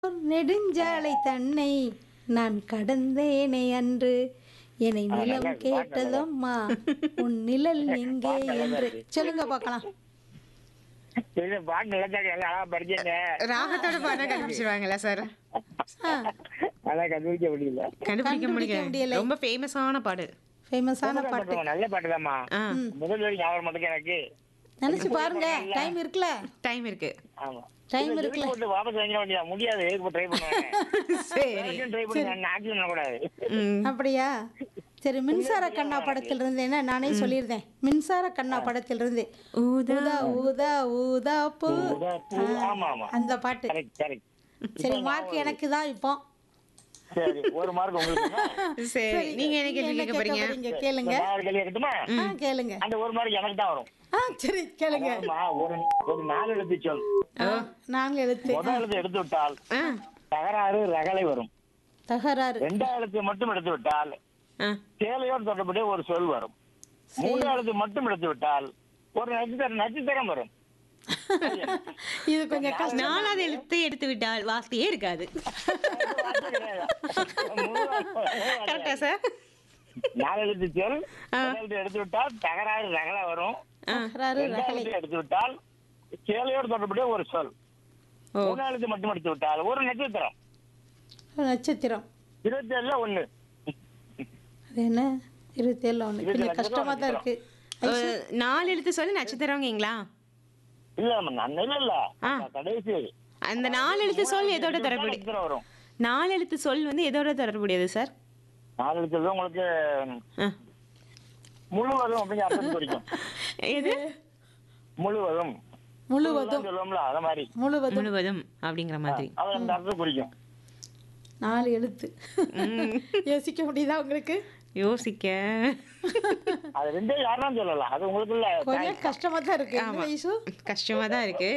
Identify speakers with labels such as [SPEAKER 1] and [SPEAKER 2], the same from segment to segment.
[SPEAKER 1] நெடுஞ்சாலை தன்னை நான் கடந்தேனே அன்று என்னை நிலம் கேட்டதம்மா உன் நிழல் எங்கே என்று சொல்லுங்க பார்க்கலாம்
[SPEAKER 2] இது பாட்டு நிலச்சாடி எல்லாம் அழகா படிச்சேங்க
[SPEAKER 3] ராகத்தோட பாட்டா கண்டுபிடிச்சிருவாங்களா சார்
[SPEAKER 1] ஆ
[SPEAKER 2] அதான் கண்டுபிடிக்க முடியல
[SPEAKER 3] கண்டுபிடிக்க
[SPEAKER 1] கண்டுபிடிக்க
[SPEAKER 3] முடியல
[SPEAKER 1] முடியலை.
[SPEAKER 3] ரொம்ப ஃபேமஸான பாடு
[SPEAKER 1] ஃபேமஸான பாட்டு
[SPEAKER 2] பாட்டு நல்ல பாட்டு தான்மா
[SPEAKER 3] ஆ
[SPEAKER 2] முதல் வரி ஞாபகம் மட்டும் எனக்கு
[SPEAKER 1] நினைச்சு பாருங்க டைம் இருக்குல்ல
[SPEAKER 3] டைம் இருக்கு
[SPEAKER 2] ஆமா
[SPEAKER 1] டைம்
[SPEAKER 2] இல்ல,
[SPEAKER 1] இருக்குல்ல
[SPEAKER 2] போட்டு வாபஸ் வாங்கிட வேண்டியதா முடியாது எதுக்கு ட்ரை பண்ணுவேன்
[SPEAKER 3] சரி
[SPEAKER 2] ட்ரை பண்ணி ஆக்சிடென்ட் பண்ணக்கூடாது
[SPEAKER 3] ம்.
[SPEAKER 1] அப்படியா சரி மின்சார கண்ணா படத்திலிருந்து என்ன நானே சொல்லியிருந்தேன் மின்சார கண்ணா படத்திலிருந்து
[SPEAKER 3] ஊதா
[SPEAKER 1] ஊதா ஊதா ஊதா பூ
[SPEAKER 2] ஊதா பூ, ஆமா ஆமா
[SPEAKER 1] அந்த பாட்டு
[SPEAKER 2] கரெக்ட் கரெக்ட்
[SPEAKER 1] சரி மார்க் எனக்கு தான் இப்போ
[SPEAKER 2] சரி ஒரு மார்க் உங்களுக்கு
[SPEAKER 3] சரி நீங்க என்ன கேள்வி கேட்க போறீங்க
[SPEAKER 1] போறீங்க கேளுங்க
[SPEAKER 2] நாலு கேள்வி இருக்கட்டுமா
[SPEAKER 1] ஆ கேளுங்க
[SPEAKER 2] அந்த ஒரு மார்க் எனக்கு தான் வரும்
[SPEAKER 1] ஆ சரி கேளுங்க
[SPEAKER 2] அதாவதுமா, ஒரு ஒரு நாலு எழுத்து சொல்
[SPEAKER 1] நாங்கள் எழுத்து
[SPEAKER 2] முதல் எழுத்து எடுத்து விட்டால்
[SPEAKER 3] ஆ
[SPEAKER 2] தகராறு ரகலை வரும்
[SPEAKER 1] தகராறு
[SPEAKER 2] ரெண்டாம் எழுத்து மட்டும் எடுத்து விட்டால்
[SPEAKER 3] ஆ
[SPEAKER 2] சேலையோடு தொடர்புடைய ஒரு சொல் வரும் மூன்றாம் எழுத்து மட்டும் எடுத்து விட்டால் ஒரு நட்சத்திரம் நட்சத்திரம் வரும்
[SPEAKER 1] இது கொஞ்சம் கஷ்டம்
[SPEAKER 3] நாலாவது எழுத்து எடுத்து விட்டால் வார்த்தையே இருக்காது கரெக்டா சார்
[SPEAKER 2] நாலு எழுத்து சொல் முதல் எழுத்து எடுத்து விட்டால் தகராறு ரகலை வரும்
[SPEAKER 1] தகராறு
[SPEAKER 2] ரெண்டாம்
[SPEAKER 1] ரகலை
[SPEAKER 2] எழுத்து எடுத்து விட்டால் சேலையோடு தொடர்புடைய ஒரு சொல்
[SPEAKER 3] ஓ
[SPEAKER 2] மூணாம் எழுத்து மட்டும் எடுத்து விட்டால் ஒரு நட்சத்திரம்
[SPEAKER 1] நட்சத்திரம்
[SPEAKER 2] இருபத்தி ஏழுல ஒண்ணு
[SPEAKER 1] அது என்ன இருபத்தி ஏழு ஒன்று கொஞ்சம் கஷ்டமா தான் இருக்கு
[SPEAKER 3] அஹ், நாலு எழுத்து சொல்லி நட்சத்திரவங்கங்களா
[SPEAKER 2] இல்ல நான் இல்ல இல்ல
[SPEAKER 3] ஆ.
[SPEAKER 2] கடைசி
[SPEAKER 3] அந்த நாலு எழுத்து சொல் எதோட தொடர்புடைய
[SPEAKER 2] நட்சத்திரம் வரும்
[SPEAKER 3] நாலு எழுத்து சொல் வந்து எதோட தொடர்புடையது சார்
[SPEAKER 2] நாலு எழுத்துல உங்களுக்கு
[SPEAKER 3] ஆ.
[SPEAKER 2] முழுவதும் அப்படிங்கிற அர்த்தம் குறிக்கும்
[SPEAKER 3] எது
[SPEAKER 2] முழுவதும்
[SPEAKER 1] முழுவதும்
[SPEAKER 2] சொல்லுவோம்ல அத மாதிரி
[SPEAKER 1] முழுவதும்
[SPEAKER 3] முழுவதும் அப்படிங்கிற மாதிரி
[SPEAKER 2] அது அந்த அர்த்தம் குறிக்கும்
[SPEAKER 1] நாலு எழுத்து
[SPEAKER 3] ம்.
[SPEAKER 1] யோசிக்க முடியுதா உங்களுக்கு
[SPEAKER 3] யோசிக்க
[SPEAKER 2] அது ரெண்டே யாரும் சொல்லலாம் அது உங்களுக்கு இல்ல
[SPEAKER 1] கொஞ்சம் கஷ்டமா தான் இருக்கு என்ன இசு
[SPEAKER 3] கஷ்டமா தான் இருக்கு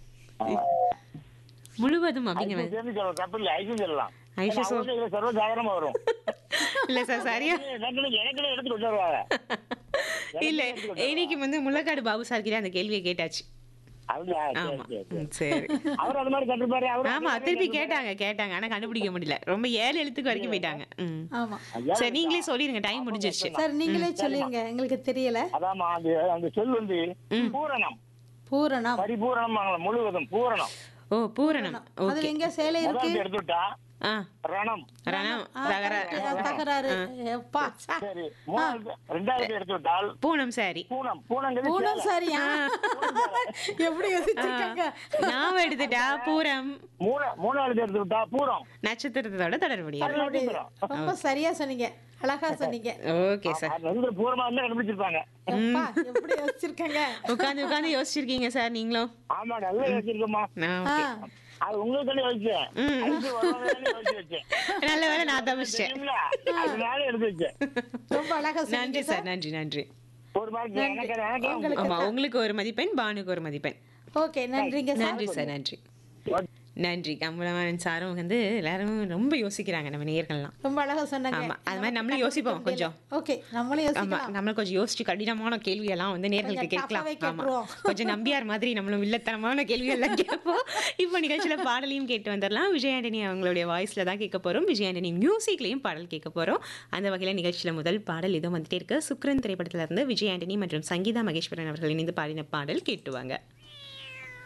[SPEAKER 3] முழுவதும் அப்படிங்கிற மாதிரி
[SPEAKER 2] சேர்ந்து சொல்லலாம் தப்பு இல்லை ஐசும் சொல்லலாம்
[SPEAKER 3] ஐஷு சொல்
[SPEAKER 2] அவங்க இதுல சர்வ சாதாரணமா வரும்
[SPEAKER 3] இல்ல சார் சரியா
[SPEAKER 2] எனக்கு எனக்கு எடுத்து கொண்டு வருவாங்க
[SPEAKER 3] இல்ல இன்னைக்கு வந்து முள்ளக்காடு பாபு சார் கிட்ட அந்த கேள்வியை கேட்டாச்சு
[SPEAKER 2] அப்படியா சரி,
[SPEAKER 3] ஆமா
[SPEAKER 2] சரி, சரி.
[SPEAKER 3] ம், சரி
[SPEAKER 2] அவர் அது மாதிரி கண்டிப்பாரு அவர்
[SPEAKER 3] ஆமா திருப்பி கேட்டாங்க கேட்டாங்க ஆனா கண்டுபிடிக்க முடியல ரொம்ப ஏழு எழுத்துக்கு வரைக்கும் போயிட்டாங்க ம்.
[SPEAKER 1] ஆமா
[SPEAKER 3] சரி நீங்களே சொல்லிருங்க டைம் முடிஞ்சிருச்சு
[SPEAKER 1] சார் நீங்களே சொல்லிருங்க எங்களுக்கு தெரியல
[SPEAKER 2] அதாம்மா அந்த அந்த சொல் வந்து பூரணம்
[SPEAKER 1] பூரணம்
[SPEAKER 2] பரிபூரணம் முழுவதும் பூரணம்
[SPEAKER 3] ஓ பூரணம்
[SPEAKER 1] அதுல
[SPEAKER 3] ஓகே
[SPEAKER 1] எங்க சேலை இருக்கு
[SPEAKER 2] முதல் எடுத்து விட்டா
[SPEAKER 3] ஆ
[SPEAKER 2] ரணம்
[SPEAKER 3] ரணம்
[SPEAKER 1] ஆ,
[SPEAKER 3] தகர
[SPEAKER 1] correct. தகராறு எப்பா சா.
[SPEAKER 2] சரி மூணாவது ரெண்டாவது எடுத்து விட்டால்
[SPEAKER 3] பூனம் சாரி
[SPEAKER 2] பூனம் பூனங்கிறது
[SPEAKER 1] பூனம் சரியா எப்படி யோசிச்சிருக்காங்க
[SPEAKER 3] நாம எடுத்துட்டா பூரம்
[SPEAKER 2] மூணு மூணாவது எடுத்து விட்டா பூரம்
[SPEAKER 3] நட்சத்திரத்தோட தொடர்புடையது
[SPEAKER 2] நட்சத்திரம்
[SPEAKER 1] ரொம்ப சரியா சொன்னீங்க அழகா சொன்னீங்க
[SPEAKER 3] ஓகே சார்
[SPEAKER 2] அது ரெண்டு பூரமா இருந்தா கண்டுபிடிச்சிருப்பாங்க
[SPEAKER 1] எப்பா எப்படி யோசிச்சிருக்காங்க
[SPEAKER 3] உட்காந்து உட்காந்து யோசிச்சிருக்கீங்க சார் நீங்களும்
[SPEAKER 2] ஆமா நல்லா யோசிச்சிருக்கோமா
[SPEAKER 3] ஆ,
[SPEAKER 1] ஆ,
[SPEAKER 3] ஓகே
[SPEAKER 2] அது உங்களுக்கு தானே யோசிச்சேன்
[SPEAKER 3] ம்.
[SPEAKER 2] அதுக்கு வருவாங்கன்னு யோசிச்சு வச்சேன்
[SPEAKER 3] நல்ல வேலை நான் தப்பிச்சிட்டேன்
[SPEAKER 2] தெரியுங்களா? அதனால எடுத்து வச்சேன்
[SPEAKER 1] ரொம்ப அழகா
[SPEAKER 3] நன்றி
[SPEAKER 1] சொன்னீங்க
[SPEAKER 3] சார் நன்றி நன்றி
[SPEAKER 2] ஒரு மார்க் எனக்கு எனக்கு
[SPEAKER 1] உங்களுக்கு
[SPEAKER 3] ஆமா உங்களுக்கு ஒரு மதிப்பெண் பானுக்கு ஒரு மதிப்பெண்
[SPEAKER 1] ஓகே நன்றிங்க சார்
[SPEAKER 3] நன்றி சார் நன்றி நன்றி கமலவன் சாரும் வந்து எல்லாரும் ரொம்ப யோசிக்கிறாங்க நம்ம நேயர்கள்லாம்
[SPEAKER 1] ரொம்ப அழகா சொன்னாங்க
[SPEAKER 3] ஆமா அது மாதிரி நம்மளும் யோசிப்போம் கொஞ்சம்
[SPEAKER 1] ஓகே நம்மளும்
[SPEAKER 3] ஆமா
[SPEAKER 1] யோசிக்கலாம்
[SPEAKER 3] நம்மளும் கொஞ்சம் யோசிச்சு கடினமான கேள்வி எல்லாம் வந்து நேர்களுக்கு
[SPEAKER 1] கொஞ்சம்
[SPEAKER 3] கேட்கலாம்
[SPEAKER 1] tough-ஆவே
[SPEAKER 3] ஆமா
[SPEAKER 1] கேட்டுருவோம்.
[SPEAKER 3] கொஞ்சம் நம்பியார் மாதிரி நம்மளும் வில்லத்தனமான கேள்வி எல்லாம் கேட்போம் இப்போ நிகழ்ச்சியில பாடலையும் கேட்டு வந்துடலாம் விஜய் ஆண்டனி அவங்களுடைய வாய்ஸ்ல தான் கேட்க போறோம் விஜய் ஆண்டனி மியூசிக்லயும் பாடல் கேட்க போறோம் அந்த வகையில நிகழ்ச்சியில முதல் பாடல் இதோ வந்துட்டே இருக்கு சுக்ரன் திரைப்படத்துல இருந்து விஜய் ஆண்டனி மற்றும் சங்கீதா மகேஸ்வரன் அவர்கள் இணைந்து பாடின பாடல் கேட்டுவாங்க